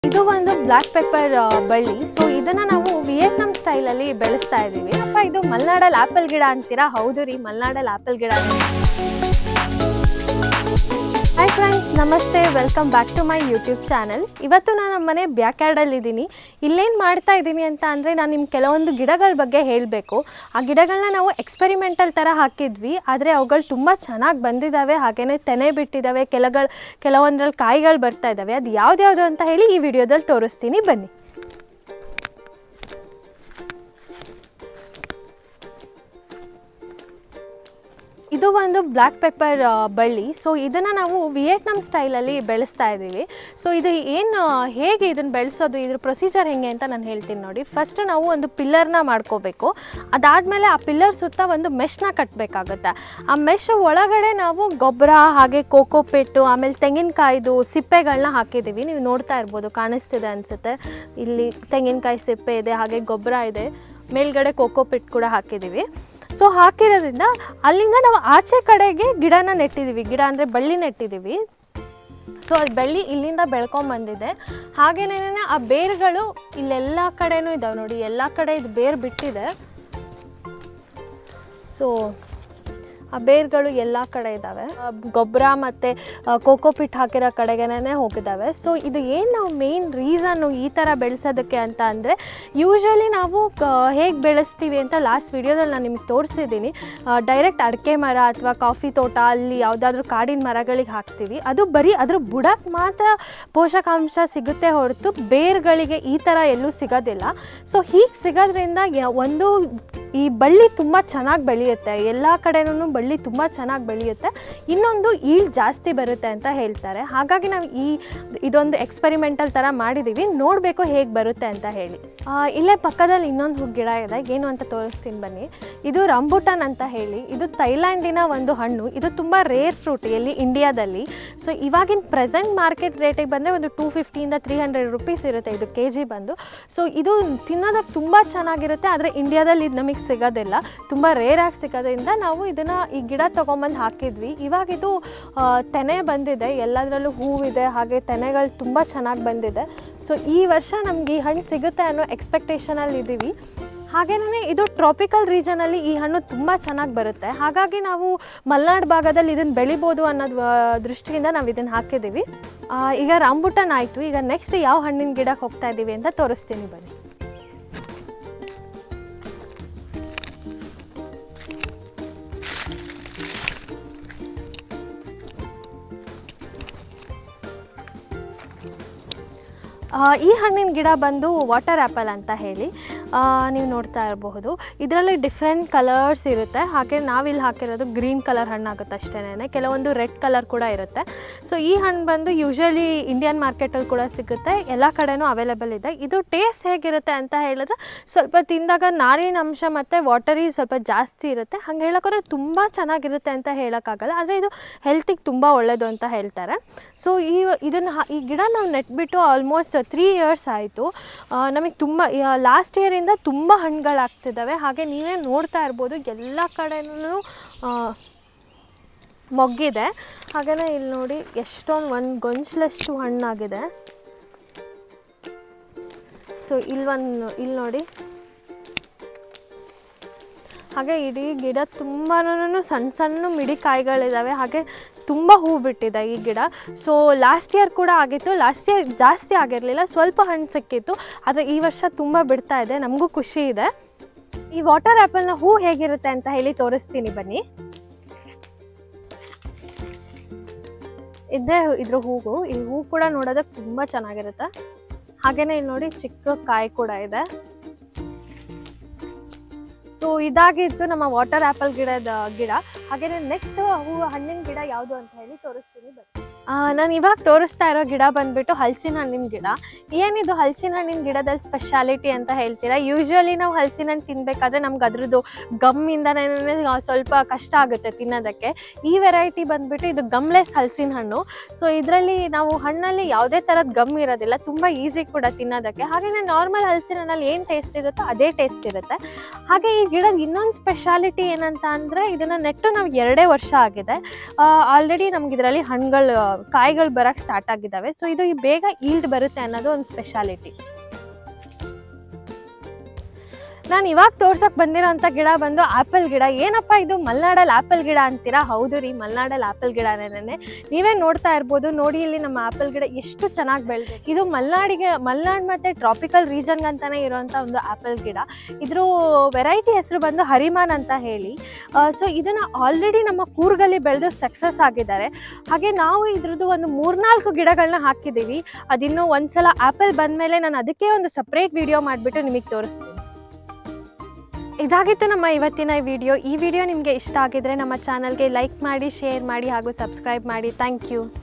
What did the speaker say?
ಇದು ಒಂದು black pepper ಬಳ್ಳಿ ಸೊ ಇದನ್ನ ನಾವು ವಿಯೆಟ್ನಾಂ ಸ್ಟೈಲಲ್ಲಿ ಬೆಳೆಸ್ತಾ ಇದ್ದೀವಿ ಅಪ್ಪ ಇದು ಮಲೆನಾಡಲ್ಲಿ ಆಪಲ್ ಗಿಡ ಅಂತೀರಾ ಹೌದು ರೀ ಮಲೆನಾಡಲ್ಲಿ ಆಪಲ್ ಗಿಡ ಹಾಯ್ ಫ್ರೆಂಡ್ಸ್ ನಮಸ್ತೆ welcome back to my YouTube channel ಇವತ್ತು ನಾನು ನಮ್ಮ ಮನೆ ಬ್ಯಾಕ್ ಯಾರ್ಡಲ್ಲಿ ಇದ್ದೀನಿ ಇಲ್ಲೇನು ಮಾಡ್ತಾ ಇದ್ದೀನಿ ಅಂತ ಅಂದರೆ ನಾನು ನಿಮ್ಮ ಕೆಲವೊಂದು ಗಿಡಗಳ ಬಗ್ಗೆ ಹೇಳಬೇಕು ಆ ಗಿಡಗಳನ್ನ ನಾವು ಎಕ್ಸ್ಪೆರಿಮೆಂಟಲ್ ಥರ ಹಾಕಿದ್ವಿ ಆದರೆ ಅವುಗಳು ತುಂಬ ಚೆನ್ನಾಗಿ ಬಂದಿದ್ದಾವೆ ಹಾಗೆಯೇ ತೆನೆ ಬಿಟ್ಟಿದ್ದಾವೆ ಕೆಲಗಳು ಕೆಲವೊಂದ್ರಲ್ಲಿ ಕಾಯಿಗಳು ಬರ್ತಾ ಇದ್ದಾವೆ ಅದು ಯಾವ್ದ್ಯಾವುದು ಅಂತ ಹೇಳಿ ಈ ವಿಡಿಯೋದಲ್ಲಿ ತೋರಿಸ್ತೀನಿ ಬನ್ನಿ ಇದು ಒಂದು ಬ್ಲ್ಯಾಕ್ ಪೆಪ್ಪರ್ ಬಳ್ಳಿ ಸೊ ಇದನ್ನು ನಾವು ವಿಯೆಟ್ನಾಂ ಸ್ಟೈಲಲ್ಲಿ ಬೆಳೆಸ್ತಾ ಇದ್ದೀವಿ ಸೊ ಇದು ಏನು ಹೇಗೆ ಇದನ್ನು ಬೆಳೆಸೋದು ಇದ್ರ ಪ್ರೊಸೀಜರ್ ಹೆಂಗೆ ಅಂತ ನಾನು ಹೇಳ್ತೀನಿ ನೋಡಿ ಫಸ್ಟ್ ನಾವು ಒಂದು ಪಿಲ್ಲರ್ನ ಮಾಡ್ಕೋಬೇಕು ಅದಾದಮೇಲೆ ಆ ಪಿಲ್ಲರ್ ಸುತ್ತ ಒಂದು ಮೆಶ್ನ ಕಟ್ಟಬೇಕಾಗುತ್ತೆ ಆ ಮೆಶ್ ಒಳಗಡೆ ನಾವು ಗೊಬ್ಬರ ಹಾಗೆ ಕೋಕೋ ಪೆಟ್ಟು ಆಮೇಲೆ ತೆಂಗಿನಕಾಯ್ದು ಸಿಪ್ಪೆಗಳನ್ನ ಹಾಕಿದ್ದೀವಿ ನೀವು ನೋಡ್ತಾ ಇರ್ಬೋದು ಕಾಣಿಸ್ತಿದೆ ಅನಿಸುತ್ತೆ ಇಲ್ಲಿ ತೆಂಗಿನಕಾಯಿ ಸಿಪ್ಪೆ ಇದೆ ಹಾಗೆ ಗೊಬ್ಬರ ಇದೆ ಮೇಲ್ಗಡೆ ಕೋಕೋ ಪಿಟ್ ಕೂಡ ಹಾಕಿದ್ದೀವಿ ಸೊ ಹಾಕಿರೋದ್ರಿಂದ ಅಲ್ಲಿಂದ ನಾವು ಆಚೆ ಕಡೆಗೆ ಗಿಡನ ನೆಟ್ಟಿದ್ದೀವಿ ಗಿಡ ಅಂದರೆ ಬಳ್ಳಿ ನೆಟ್ಟಿದ್ದೀವಿ ಸೊ ಅದು ಬಳ್ಳಿ ಇಲ್ಲಿಂದ ಬೆಳ್ಕೊಂಬಂದಿದೆ ಹಾಗೇನೇ ಆ ಬೇರುಗಳು ಇಲ್ಲೆಲ್ಲ ಕಡೆನೂ ಇದ್ದಾವೆ ನೋಡಿ ಎಲ್ಲ ಕಡೆ ಇದು ಬೇರು ಬಿಟ್ಟಿದೆ ಸೊ ಆ ಬೇರುಗಳು ಎಲ್ಲ ಕಡೆ ಇದ್ದಾವೆ ಗೊಬ್ಬರ ಮತ್ತು ಕೋಕೋಪಿಟ್ ಹಾಕಿರೋ ಕಡೆಗೇನೆ ಹೋಗಿದ್ದಾವೆ ಸೊ ಇದು ಏನು ನಾವು ಮೇನ್ ರೀಸನ್ನು ಈ ಥರ ಬೆಳೆಸೋದಕ್ಕೆ ಅಂತ ಅಂದರೆ ಯೂಶ್ವಲಿ ನಾವು ಹೇಗೆ ಬೆಳೆಸ್ತೀವಿ ಅಂತ ಲಾಸ್ಟ್ ವಿಡಿಯೋದಲ್ಲಿ ನಾನು ನಿಮ್ಗೆ ತೋರಿಸಿದ್ದೀನಿ ಡೈರೆಕ್ಟ್ ಅಡಿಕೆ ಮರ ಅಥವಾ ಕಾಫಿ ತೋಟ ಅಲ್ಲಿ ಯಾವುದಾದ್ರೂ ಕಾಡಿನ ಮರಗಳಿಗೆ ಹಾಕ್ತೀವಿ ಅದು ಬರೀ ಅದ್ರ ಬುಡಕ್ಕೆ ಮಾತ್ರ ಪೋಷಕಾಂಶ ಸಿಗುತ್ತೆ ಹೊರತು ಬೇರುಗಳಿಗೆ ಈ ಥರ ಎಲ್ಲೂ ಸಿಗೋದಿಲ್ಲ ಸೊ ಹೀಗೆ ಸಿಗೋದ್ರಿಂದ ಯ- ಒಂದು ಈ ಬಳ್ಳಿ ತುಂಬ ಚೆನ್ನಾಗಿ ಬೆಳೆಯುತ್ತೆ ಎಲ್ಲ ಕಡೆನೂ ಬಳ್ಳಿ ತುಂಬ ಚೆನ್ನಾಗಿ ಬೆಳೆಯುತ್ತೆ ಇನ್ನೊಂದು ಈಳ್ ಜಾಸ್ತಿ ಬರುತ್ತೆ ಅಂತ ಹೇಳ್ತಾರೆ ಹಾಗಾಗಿ ನಾವು ಈ ಇದೊಂದು ಎಕ್ಸ್ಪೆರಿಮೆಂಟಲ್ ಥರ ಮಾಡಿದ್ದೀವಿ ನೋಡಬೇಕು ಹೇಗೆ ಬರುತ್ತೆ ಅಂತ ಹೇಳಿ ಆ, ಇಲ್ಲೇ ಪಕ್ಕದಲ್ಲಿ ಇನ್ನೊಂದು ಗಿಡ ಇದೆ ಏನು ಅಂತ ತೋರಿಸ್ತೀನಿ ಬನ್ನಿ ಇದು ರಂಬುಟಾನ್ ಅಂತ ಹೇಳಿ ಇದು ಥೈಲ್ಯಾಂಡಿನ ಒಂದು ಹಣ್ಣು ಇದು ತುಂಬ ರೇರ್ ಫ್ರೂಟ್ ಎಲ್ಲಿ ಇಂಡಿಯಾದಲ್ಲಿ ಸೊ ಇವಾಗಿನ ಪ್ರೆಸೆಂಟ್ ಮಾರ್ಕೆಟ್ ರೇಟಿಗೆ ಬಂದರೆ ಒಂದು ಟೂ ಫಿಫ್ಟಿಯಿಂದ ತ್ರೀ ಹಂಡ್ರೆಡ್ ರುಪೀಸ್ ಇರುತ್ತೆ ಇದು ಕೆ ಜಿ ಬಂದು ಸೊ ಇದು ತಿನ್ನೋದಕ್ಕೆ ತುಂಬ ಚೆನ್ನಾಗಿರುತ್ತೆ ಆದರೆ ಇಂಡಿಯಾದಲ್ಲಿ ಇದು ನಮಗೆ ಸಿಗೋದಿಲ್ಲ ತುಂಬ ರೇರಾಗಿ ಸಿಗೋದ್ರಿಂದ ನಾವು ಇದನ್ನು ಈ ಗಿಡ ತೊಗೊಂಬಂದು ಹಾಕಿದ್ವಿ ಇವಾಗ ಇದು ಆ, ತೆನೆ ಬಂದಿದೆ ಎಲ್ಲದರಲ್ಲೂ ಹೂವಿದೆ ಹಾಗೆ ತೆನೆಗಳು ತುಂಬ ಚೆನ್ನಾಗಿ ಬಂದಿದೆ ಸೊ ಈ ವರ್ಷ ನಮ್ಗೆ ಈ ಹಣ್ಣು ಸಿಗುತ್ತೆ ಅನ್ನೋ ಎಕ್ಸ್ಪೆಕ್ಟೇಷನಲ್ಲಿ ಇದ್ದೀವಿ ಹಾಗೇನೇ ಇದು ಟ್ರಾಪಿಕಲ್ ರೀಜನಲ್ಲಿ ಈ ಹಣ್ಣು ತುಂಬ ಚೆನ್ನಾಗಿ ಬರುತ್ತೆ ಹಾಗಾಗಿ ನಾವು ಮಲೆನಾಡು ಭಾಗದಲ್ಲಿ ಇದನ್ನು ಬೆಳಿಬೋದು ಅನ್ನೋದು ಆ, ದೃಷ್ಟಿಯಿಂದ ನಾವು ಇದನ್ನು ಹಾಕಿದ್ದೀವಿ ಆ, ಈಗ ರಾಂಬುಟನ್ ಆಯಿತು ಈಗ ನೆಕ್ಸ್ಟ್ ಯಾವ ಹಣ್ಣಿನ ಗಿಡಕ್ಕೆ ಹೋಗ್ತಾ ಇದ್ದೀವಿ ಅಂತ ತೋರಿಸ್ತೀನಿ ಬನ್ನಿ ಆ, ಈ ಹಣ್ಣಿನ ಗಿಡ ಬಂದು ವಾಟರ್ ಆ್ಯಪಲ್ ಅಂತ ಹೇಳಿ ಆ, ನೀವು ನೋಡ್ತಾ ಇರಬಹುದು ಇದರಲ್ಲಿ ಡಿಫ್ರೆಂಟ್ ಕಲರ್ಸ್ ಇರುತ್ತೆ ಹಾಗೆ ನಾವಿಲ್ಲಿ ಹಾಕಿರೋದು ಗ್ರೀನ್ ಕಲರ್ ಹಣ್ಣಾಗುತ್ತೆ ಅಷ್ಟೇನೆ ಕೆಲವೊಂದು ರೆಡ್ ಕಲರ್ ಕೂಡ ಇರುತ್ತೆ ಸೊ ಈ ಹಣ್ಣು ಬಂದು ಯೂಶಲಿ ಇಂಡಿಯನ್ ಮಾರ್ಕೆಟಲ್ಲಿ ಕೂಡ ಸಿಗುತ್ತೆ ಎಲ್ಲ ಕಡೆನೂ ಅವೈಲೇಬಲ್ ಇದೆ ಇದು ಟೇಸ್ಟ್ ಹೇಗಿರುತ್ತೆ ಅಂತ ಹೇಳಿದ್ರೆ ಸ್ವಲ್ಪ ತಿಂದಾಗ ನಾರಿನ ಅಂಶ ಮತ್ತು ವಾಟರಿ ಸ್ವಲ್ಪ ಜಾಸ್ತಿ ಇರುತ್ತೆ ಹಂಗೆ ಹೇಳೋಕ್ಕೋದ್ರೆ ತುಂಬ ಚೆನ್ನಾಗಿರುತ್ತೆ ಅಂತ ಹೇಳೋಕ್ಕಾಗಲ್ಲ ಆದರೆ ಇದು ಹೆಲ್ತಿಗೆ ತುಂಬ ಒಳ್ಳೆಯದು ಅಂತ ಹೇಳ್ತಾರೆ ಸೊ ಈ ಇದನ್ನು ಈ ಗಿಡ ನಾವು ನೆಟ್ಬಿಟ್ಟು ಆಲ್ಮೋಸ್ಟ್ ತ್ರೀ ಇಯರ್ಸ್ ಆಯಿತು ನಮಗೆ ತುಂಬ ಲಾಸ್ಟ್ ಇಯರಿಂದ ತುಂಬ ಹಣ್ಣುಗಳಾಗ್ತಿದ್ದಾವೆ ಹಾಗೆ ನೀವೇ ನೋಡ್ತಾ ಇರ್ಬೋದು ಎಲ್ಲ ಕಡೆನೂ ಮೊಗ್ಗಿದೆ ಹಾಗೆಯೇ ಇಲ್ಲಿ ನೋಡಿ ಎಷ್ಟೊಂದು ಒಂದು ಗೊಂಚಲಷ್ಟು ಹಣ್ಣಾಗಿದೆ ಸೊ ಇಲ್ಲಿ ಒಂದು ಇಲ್ಲಿ ನೋಡಿ ಹಾಗೆ ಇಡೀ ಗಿಡ ತುಂಬಾ ಸಣ್ಣ ಸಣ್ಣ ಮಿಡಿ ಕಾಯಿಗಳಿದ್ದಾವೆ ಹಾಗೆ ತುಂಬ ಹೂ ಬಿಟ್ಟಿದೆ ಈ ಗಿಡ ಸೊ ಲಾಸ್ಟ್ ಇಯರ್ ಕೂಡ ಆಗಿತ್ತು ಲಾಸ್ಟ್ ಇಯರ್ ಜಾಸ್ತಿ ಆಗಿರಲಿಲ್ಲ ಸ್ವಲ್ಪ ಹಣ್ಣು ಸಿಕ್ಕಿತ್ತು ಆದರೆ ಈ ವರ್ಷ ತುಂಬ ಬಿಡ್ತಾ ಇದೆ ನಮಗೂ ಖುಷಿ ಇದೆ ಈ ವಾಟರ್ ಆ್ಯಪಲ್ನ ಹೂ ಹೇಗಿರುತ್ತೆ ಅಂತ ಹೇಳಿ ತೋರಿಸ್ತೀನಿ ಬನ್ನಿ ಇದೇ ಇದ್ರ ಹೂವು ಈ ಹೂ ಕೂಡ ನೋಡೋದಕ್ಕೆ ತುಂಬ ಚೆನ್ನಾಗಿರುತ್ತೆ ಹಾಗೇನೆ ಇಲ್ಲಿ ನೋಡಿ ಚಿಕ್ಕ ಕಾಯಿ ಕೂಡ ಇದೆ ಸೊ ಇದಾಗಿತ್ತು ನಮ್ಮ ವಾಟರ್ ಆ್ಯಪಲ್ ಗಿಡದ ಗಿಡ ಹಾಗೇನೆ ನೆಕ್ಸ್ಟ್ ಹೂವು ಹಣ್ಣಿನ ಗಿಡ ಯಾವುದು ಅಂತ ಹೇಳಿ ತೋರಿಸ್ತೀನಿ ಬನ್ನಿ ನಾನು ಇವಾಗ ತೋರಿಸ್ತಾ ಇರೋ ಗಿಡ ಬಂದ್ಬಿಟ್ಟು ಹಲಸಿನ ಹಣ್ಣಿನ ಗಿಡ ಏನಿದು ಹಲಸಿನ ಹಣ್ಣಿನ ಗಿಡದಲ್ಲಿ ಸ್ಪೆಷಾಲಿಟಿ ಅಂತ ಹೇಳ್ತೀರಾ ಯೂಶ್ವಲಿ ನಾವು ಹಲಸಿನ ಹಣ್ಣು ತಿನ್ನಬೇಕಾದ್ರೆ ನಮ್ಗೆ ಅದ್ರದ್ದು ಗಮ್ಮಿಂದನೇ ಸ್ವಲ್ಪ ಕಷ್ಟ ಆಗುತ್ತೆ ತಿನ್ನೋದಕ್ಕೆ ಈ ವೆರೈಟಿ ಬಂದ್ಬಿಟ್ಟು ಇದು ಗಮ್ಲೆಸ್ ಹಲಸಿನ ಹಣ್ಣು ಸೊ ಇದರಲ್ಲಿ ನಾವು ಹಣ್ಣಲ್ಲಿ ಯಾವುದೇ ಥರದ ಗಮ್ ಇರೋದಿಲ್ಲ ತುಂಬ ಈಸಿ ಕೂಡ ತಿನ್ನೋದಕ್ಕೆ ಹಾಗೆಯೇ ನಾರ್ಮಲ್ ಹಲಸಿನ ಹಣ್ಣಲ್ಲಿ ಏನು ಟೇಸ್ಟ್ ಇರುತ್ತೋ ಅದೇ ಟೇಸ್ಟ್ ಇರುತ್ತೆ ಹಾಗೆ ಈ ಗಿಡದ ಇನ್ನೊಂದು ಸ್ಪೆಷಾಲಿಟಿ ಏನಂತ ಅಂದರೆ ಇದನ್ನು ನೆಟ್ಟು ನಾವು ಎರಡೇ ವರ್ಷ ಆಗಿದೆ ಆಲ್ರೆಡಿ ನಮ್ಗೆ ಇದರಲ್ಲಿ ಹಣ್ಣುಗಳು ಕಾಯಿಗಳು ಬರೋಕ್ಕೆ ಸ್ಟಾರ್ಟ್ ಆಗಿದ್ದಾವೆ ಸೊ ಇದು ಈ ಬೇಗ ಈಲ್ಡ್ ಬರುತ್ತೆ ಅನ್ನೋದು ಒಂದು ಸ್ಪೆಷಾಲಿಟಿ ನಾನು ಇವಾಗ ತೋರ್ಸಕ್ ಬಂದಿರೋಂಥ ಗಿಡ ಬಂದು ಆಪಲ್ ಗಿಡ ಏನಪ್ಪ ಇದು ಮಲ್ನಾಡಲ್ಲಿ ಆಪಲ್ ಗಿಡ ಅಂತೀರಾ ಹೌದು ರೀ ಮಲ್ನಾಡಲ್ಲಿ ಆಪಲ್ ಗಿಡನೇ ನೀವೇ ನೋಡ್ತಾ ಇರ್ಬೋದು ನೋಡಿ ಇಲ್ಲಿ ನಮ್ಮ ಆಪಲ್ ಗಿಡ ಎಷ್ಟು ಚೆನ್ನಾಗಿ ಬೆಳೆದಿದೆ ಇದು ಮಲ್ನಾಡಿಗೆ ಮಲ್ನಾಡ್ ಮತ್ತೆ ಟ್ರಾಪಿಕಲ್ ರೀಜನ್ಗೆ ಅಂತಾನೆ ಇರುವಂಥ ಒಂದು ಆಪಲ್ ಗಿಡ ಇದ್ರ ವೆರೈಟಿ ಹೆಸರು ಬಂದು ಹರಿಮಾನ್ ಅಂತ ಹೇಳಿ ಸೊ ಇದನ್ನ ಆಲ್ರೆಡಿ ನಮ್ಮ ಕೂರ್ಗಲ್ಲಿ ಬೆಳೆದು ಸಕ್ಸಸ್ ಆಗಿದ್ದಾರೆ ಹಾಗೆ ನಾವು ಇದ್ರದ್ದು ಒಂದು ಮೂರ್ನಾಲ್ಕು ಗಿಡಗಳನ್ನ ಹಾಕಿದ್ದೀವಿ ಅದಿನ್ನು ಒಂದ್ಸಲ ಆಪಲ್ ಬಂದಮೇಲೆ ನಾನು ಅದಕ್ಕೆ ಒಂದು ಸಪ್ರೇಟ್ ವಿಡಿಯೋ ಮಾಡಿಬಿಟ್ಟು ನಿಮಗೆ ತೋರಿಸ್ತೀನಿ ಇದಾಗಿತ್ತು ನಮ್ಮ ಇವತ್ತಿನ ವಿಡಿಯೋ ಈ ವಿಡಿಯೋ ನಿಮಗೆ ಇಷ್ಟ ಆಗಿದ್ರೆ ನಮ್ಮ ಚಾನಲ್ಗೆ ಲೈಕ್ ಮಾಡಿ ಶೇರ್ ಮಾಡಿ ಹಾಗೂ ಸಬ್ಸ್ಕ್ರೈಬ್ ಮಾಡಿ ಥ್ಯಾಂಕ್ ಯು